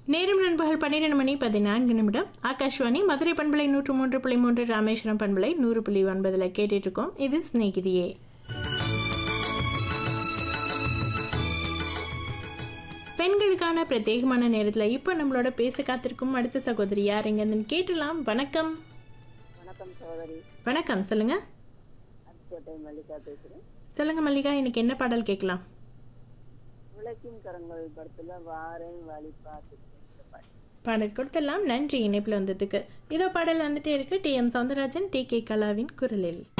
நேரம் நண்பகல் பன்னிரெண்டு மணி பதினான்கு நிமிடம் ஆகாஷ்வாணி மதுரை பண்பலை நூற்று மூன்று புள்ளி மூன்று ராமேஸ்வரம் பண்பலை நூறு புள்ளி ஒன்பதில் கேட்டுட்டு இருக்கோம் இது ஸ்நேகிதியே பெண்களுக்கான பிரத்யேகமான நேரத்தில் இப்போ நம்மளோட பேச காத்திருக்கும் அடுத்த சகோதரி யார் எங்கன்னு கேட்டலாம் வணக்கம் வணக்கம் சகோதரி வணக்கம் சொல்லுங்க அரிக்கோட்டை மல்லிகா பேசுகிறேன் சொல்லுங்க மல்லிகா இன்னைக்கு என்ன பாடல் கேட்கலாம் உழைக்கும் கரங்கள் படத்துல வாரேன் வழி பார்த்து பாடல் கொடுத்தெல்லாம் நன்றி இணைப்பில் வந்ததுக்கு இதோ பாடல் வந்துட்டே இருக்கு T M Soundararajan T K கலாவின் குரலில்